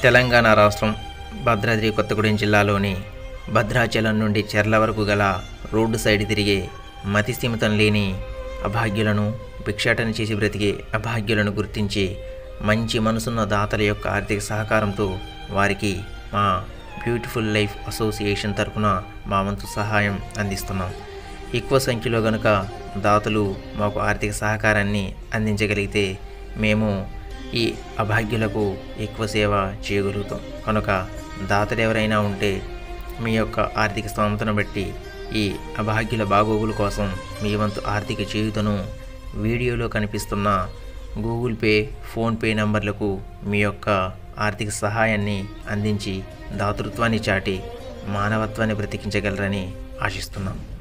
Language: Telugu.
తెలంగాణ రాష్ట్రం భద్రాద్రి కొత్తగూడెం జిల్లాలోని భద్రాచలం నుండి చెర్ల వరకు గల రోడ్డు సైడ్ తిరిగే మతి స్థిమితం లేని అభాగ్యులను భిక్షాటన చేసి బ్రతికే అభాగ్యులను గుర్తించి మంచి మనసున్న దాతల యొక్క ఆర్థిక సహకారంతో వారికి మా బ్యూటిఫుల్ లైఫ్ అసోసియేషన్ తరపున మా వంతు సహాయం అందిస్తున్నాం ఎక్కువ సంఖ్యలో గనుక దాతలు మాకు ఆర్థిక సహకారాన్ని అందించగలిగితే మేము ఈ అభాగ్యులకు ఎక్కువ సేవ చేయగలుగుతాం కనుక దాతలు ఎవరైనా ఉంటే మీ యొక్క ఆర్థిక స్తోమతను బట్టి ఈ అభాగ్యుల బాగోగుల కోసం మీ వంతు ఆర్థిక చేయుతను వీడియోలో కనిపిస్తున్న గూగుల్ పే ఫోన్పే నంబర్లకు మీ యొక్క ఆర్థిక సహాయాన్ని అందించి దాతృత్వాన్ని చాటి మానవత్వాన్ని బ్రతికించగలరని ఆశిస్తున్నాం